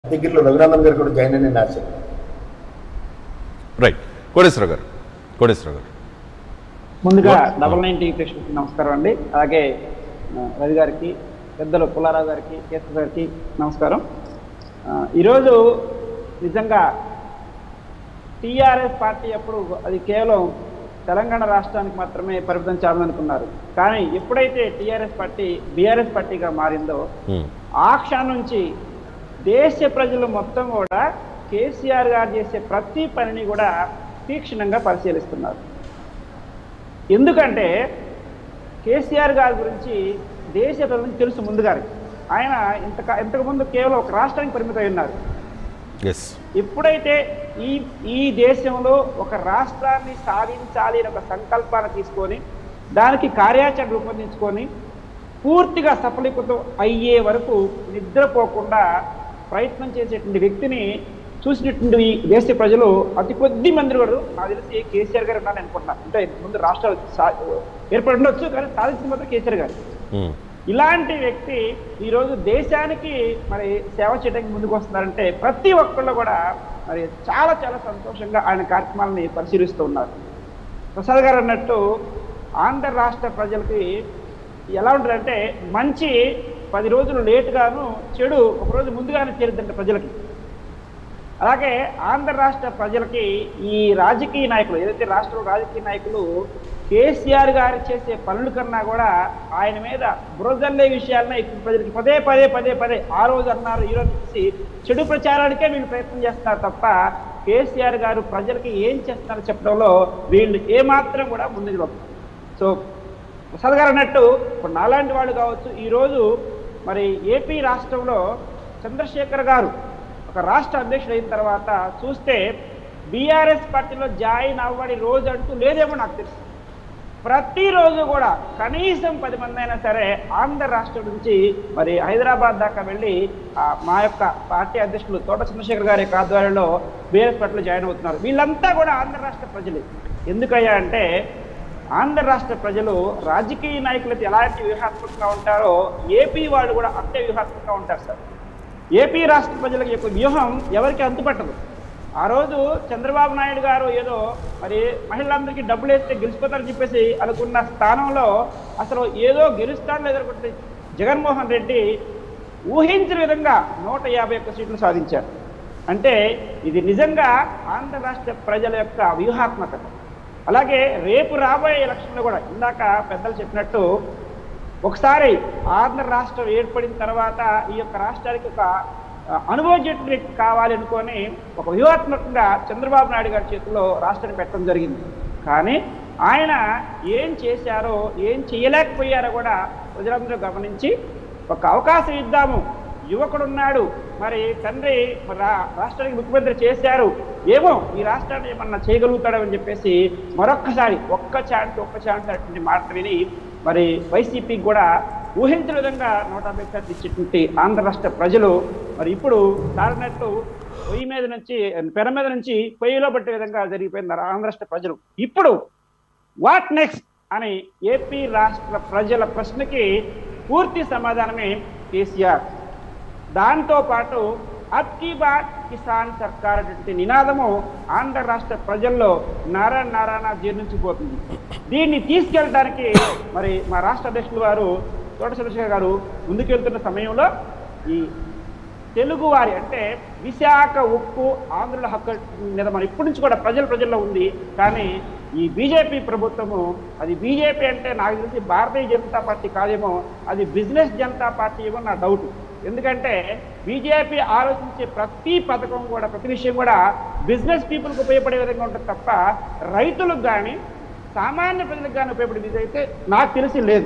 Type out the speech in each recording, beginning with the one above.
దగ్గరలో రఘునందన్ గారు కూడా జాయిన్ అయిన ఆశ రైట్ కోటేశ్వర గారు కోటేశ్వర గారు ముందుగా డబల్ నైన్ టీవీ ప్రేక్షకులకి నమస్కారం అండి అలాగే ఆ, రవి గారికి పెద్దలు పుల్లారావు గారికి కేశవ్ గారికి నమస్కారం ఆ, ఈరోజు నిజంగా టీఆర్ఎస్ పార్టీ అప్పుడు అది కేవలం తెలంగాణ రాష్ట్రానికి మాత్రమే పరిమితం చేయాలనుకున్నారు కానీ ఎప్పుడైతే టీఆర్ఎస్ పార్టీ బీఆర్ఎస్ పార్టీగా మారిందో ఉమ్, ఆ క్షణం నుంచి దేశ ప్రజలు మొత్తం కూడా కేసీఆర్ గారు చేసే ప్రతి పనిని కూడా తీక్షణంగా పరిశీలిస్తున్నారు ఎందుకంటే కేసీఆర్ గారి గురించి దేశ ప్రజలకు తెలుసు ముందుగానే ఆయన ఇంత ఇంతకుముందు కేవలం ఒక రాష్ట్రానికి పరిమితమై ఉన్నారు ఎస్ ఎప్పుడైతే ఈ ఈ దేశంలో ఒక రాష్ట్రాన్ని సాధించాలి అనే ఒక సంకల్పాన్ని తీసుకొని దానికి కార్యాచరణ రూపొందించుకొని పూర్తిగా సఫలీకృతం అయ్యే వరకు నిద్రపోకుండా ప్రయత్నం చేసేటువంటి వ్యక్తిని చూసినటువంటి ఈ దేశ ప్రజలు అతి కొద్ది మంది కూడా నాకు తెలిసి కేసీఆర్ గారు ఉన్నారని అనుకుంటున్నాను అంటే ముందు రాష్ట్రాలు సా- ఏర్పడి ఉండొచ్చు కానీ సాధించిన మాత్రం కేసీఆర్ గారు ఉమ్, ఇలాంటి వ్యక్తి ఈరోజు దేశానికి మరి సేవ చేయడానికి ముందుకు వస్తున్నారంటే ప్రతి ఒక్కళ్ళు కూడా మరి చాలా చాలా సంతోషంగా ఆయన కార్యక్రమాలని పరిశీలిస్తూ ఉన్నారు ప్రసాద్ గారు అన్నట్టు ఆంధ్ర రాష్ట్ర ప్రజలకి ఎలా ఉంటుందంటే మంచి పది రోజులు లేటుగాను చెడు ఒక రోజు ముందుగానే చేరుతుంట ప్రజలకి అలాగే ఆంధ్ర రాష్ట్ర ప్రజలకి ఈ రాజకీయ నాయకులు ఏదైతే రాష్ట్ర రాజకీయ నాయకులు కేసీఆర్ గారు చేసే పనుల కన్నా కూడా ఆయన మీద బురదల్లే విషయాలనే ఇప్పుడు ప్రజలకి పదే పదే పదే పదే ఆ రోజు అన్నారు ఈ రోజు చూసి చెడు ప్రచారానికే వీళ్ళు ప్రయత్నం చేస్తున్నారు తప్ప కేసీఆర్ గారు ప్రజలకి ఏం చేస్తున్నారో చెప్పడంలో వీళ్ళు ఏమాత్రం కూడా ముందుకు రారు. సో ప్రసాద్ గారు అన్నట్టు ఇప్పుడు నాలాంటి వాళ్ళు కావచ్చు ఈరోజు మరి ఏపీ రాష్ట్రంలో చంద్రశేఖర్ గారు ఒక రాష్ట్ర అధ్యక్షుడు అయిన తర్వాత చూస్తే బీఆర్ఎస్ పార్టీలో జాయిన్ అవ్వని రోజు అంటూ లేదేమో నాకు తెలుసు ప్రతిరోజు కూడా కనీసం పది మంది అయినా సరే ఆంధ్ర రాష్ట్రం నుంచి మరి హైదరాబాద్ దాకా వెళ్ళి ఆ, మా యొక్క పార్టీ అధ్యక్షులు తోట చంద్రశేఖర్ గారి యొక్క ఆధ్వర్యంలో బీఆర్ఎస్ పార్టీలో జాయిన్ అవుతున్నారు వీళ్ళంతా కూడా ఆంధ్ర రాష్ట్ర ప్రజలే ఎందుకయ్యా అంటే ఆంధ్ర రాష్ట్ర ప్రజలు రాజకీయ నాయకులతో ఎలాంటి వ్యూహాత్మకంగా ఉంటారో ఏపీ వాళ్ళు కూడా అంతే వ్యూహాత్మకంగా ఉంటారు సార్ ఏపీ రాష్ట్ర ప్రజలకు యొక్క వ్యూహం ఎవరికి అంతుపట్టదు ఆ రోజు చంద్రబాబు నాయుడు గారు ఏదో మరి మహిళలందరికీ డబ్బులు వేస్తే గెలిచిపోతారని చెప్పేసి అనుకున్న స్థానంలో అసలు ఏదో గెలుస్తాడని ఎదుర్కొంటే జగన్మోహన్ రెడ్డి ఊహించిన విధంగా నూట యాభై ఒక్క సీట్లు సాధించారు అంటే ఇది నిజంగా ఆంధ్ర రాష్ట్ర ప్రజల యొక్క వ్యూహాత్మకత అలాగే రేపు రాబోయే ఎలక్షన్లో కూడా ఇందాక పెద్దలు చెప్పినట్టు ఒకసారి ఆంధ్ర రాష్ట్రం ఏర్పడిన తర్వాత ఈ యొక్క రాష్ట్రానికి ఒక ఆ, అనుభవజ్ఞుడు వ్యక్తి కావాలి అనుకొని ఒక వ్యూహాత్మకంగా చంద్రబాబు నాయుడు గారి చేతిలో రాష్ట్రాన్ని పెట్టడం జరిగింది కానీ ఆయన ఏం చేశారో ఏం చేయలేకపోయారో కూడా ప్రజలందరూ గమనించి ఒక అవకాశం ఇద్దాము యువకుడున్నాడు మరి తండ్రి మరి రా- రాష్ట్రానికి ముఖ్యమంత్రి చేశారు ఏమో ఈ రాష్ట్రాన్ని ఏమన్నా చేయగలుగుతాడని చెప్పేసి మరొక్కసారి ఒక్క ఛాన్స్ ఒక్క ఛాన్స్ అనేటువంటి మాట విని మరి వైసీపీకి కూడా ఊహించిన విధంగా నూట యాభై శాతం ఇచ్చేటువంటి ఆంధ్ర రాష్ట్ర ప్రజలు మరి ఇప్పుడు దారినట్టు పొయ్యి మీద నుంచి పెర మీద నుంచి పొయ్యిలో పట్టే విధంగా జరిగిపోయింది ఆంధ్ర రాష్ట్ర ప్రజలు ఇప్పుడు వాట్ నెక్స్ట్ అని ఏపీ రాష్ట్ర ప్రజల ప్రశ్నకి పూర్తి సమాధానమే కేసీఆర్ దాంతో పాటు అబ్ కీ బాత్ కిసాన్ సర్కార్ అటువంటి నినాదము ఆంధ్ర రాష్ట్ర ప్రజల్లో నారాయణ నారాయణ జీర్ణించిపోతుంది దీన్ని తీసుకెళ్ళడానికి మరి మా రాష్ట్ర అధ్యక్షులు వారు తోట చంద్రశేఖర్ గారు ముందుకెళ్తున్న సమయంలో ఈ తెలుగు వారి అంటే విశాఖ ఉక్కు ఆంధ్రుల హక్కు మీద మన ఇప్పటి నుంచి కూడా ప్రజల ప్రజల్లో ఉంది కానీ ఈ బీజేపీ ప్రభుత్వము అది బీజేపీ అంటే నాకు తెలిసి భారతీయ జనతా పార్టీ కాదేమో అది బిజినెస్ జనతా పార్టీ ఏమో నా డౌట్ ఎందుకంటే బీజేపీ ఆలోచించే ప్రతి పథకం కూడా ప్రతి విషయం కూడా బిజినెస్ పీపుల్కి ఉపయోగపడే విధంగా ఉంటుంది తప్ప రైతులకు కానీ సామాన్య ప్రజలకు కానీ ఉపయోగపడే విధంగా అయితే నాకు తెలిసి లేదు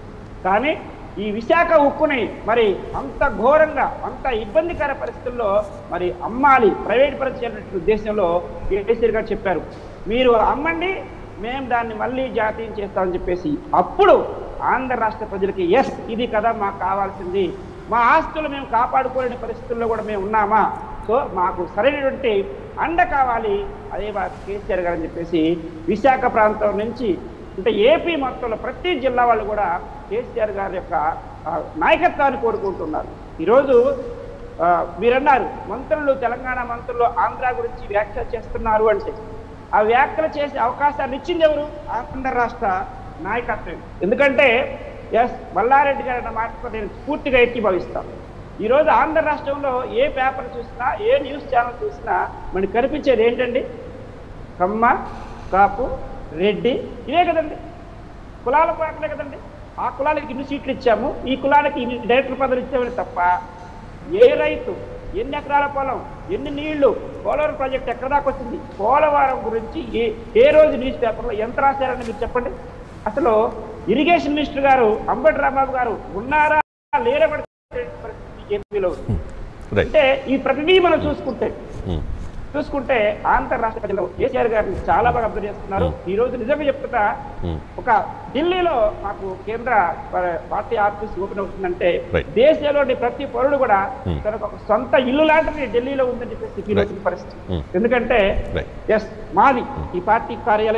కానీ ఈ విశాఖ ఉక్కుని మరి అంత ఘోరంగా అంత ఇబ్బందికర పరిస్థితుల్లో మరి అమ్మాలి ప్రైవేట్ పరిచయం ఉద్దేశంలో కేసీఆర్ గారు చెప్పారు మీరు అమ్మండి మేము దాన్ని మళ్ళీ జాతీయం చేస్తామని చెప్పేసి అప్పుడు ఆంధ్ర రాష్ట్ర ప్రజలకి ఎస్ ఇది కదా మాకు కావాల్సింది మా ఆస్తులు మేము కాపాడుకోలేని పరిస్థితుల్లో కూడా మేము ఉన్నామా సో మాకు సరైనటువంటి అండ కావాలి అదే మా కేసీఆర్ గారు అని చెప్పేసి విశాఖ ప్రాంతం నుంచి అంటే ఏపీ మొత్తంలో ప్రతి జిల్లా వాళ్ళు కూడా కేసీఆర్ గారి యొక్క ఆ, నాయకత్వాన్ని కోరుకుంటున్నారు ఈరోజు ఆ, మీరన్నారు మంత్రులు తెలంగాణ మంత్రులు ఆంధ్ర గురించి వ్యాఖ్య చేస్తున్నారు అంటే ఆ వ్యాఖ్యలు చేసే అవకాశాన్ని ఇచ్చింది ఎవరు ఆంధ్ర రాష్ట్ర నాయకత్వం ఎందుకంటే ఎస్ మల్లారెడ్డి గారి అన్న మాటతో నేను పూర్తిగా ఏకీభవిస్తాను ఈరోజు ఆంధ్ర రాష్ట్రంలో ఏ పేపర్ చూసినా ఏ న్యూస్ ఛానల్ చూసినా మనకి కనిపించేది ఏంటండి కమ్మ కాపు రెడ్డి ఇవే కదండి కులాల పాటలే కదండి ఆ కులాలకి ఇన్ని సీట్లు ఇచ్చాము ఈ కులాలకి ఇన్ని డైరెక్టర్ పదవులు ఇచ్చామని తప్ప ఏ రైతు ఎన్ని ఎకరాల పొలం ఎన్ని నీళ్లు పోలవరం ప్రాజెక్ట్ ఎక్కడ దాకా వచ్చింది పోలవరం గురించి ఏ ఏ రోజు న్యూస్ పేపర్లో ఎంత రాశారని మీరు చెప్పండి అసలు ఇరిగేషన్ మినిస్టర్ గారు అంబటి రాంబాబు గారు ఉన్నారా లేరా కూడా తెలియని పరిస్థితి ఏపీలో ఉంది. రైట్ అంటే ఈ ప్రతిదీ మనం చూసుకుంటే చూసుకుంటే ఆంధ్ర రాష్ట్ర ప్రజలు కేసీఆర్ గారిని చాలా బాగా అబ్జర్వ్ చేస్తున్నారు ఈ రోజు నిజంగా చెప్తున్నా ఒక ఢిల్లీలో మాకు కేంద్ర ప- పార్టీ ఆఫీస్ ఓపెన్ అవుతుందంటే Right. దేశంలోని ప్రతి పౌరుడు కూడా Hmm. తనకు ఒక సొంత ఇల్లు లాంటిది ఢిల్లీలో ఉందని చెప్పేసి ఫీల్ Right. అవుతున్న పరిస్థితి Hmm. ఎందుకంటే Right. ఎస్ మాది ఈ పార్టీ కార్యాలయం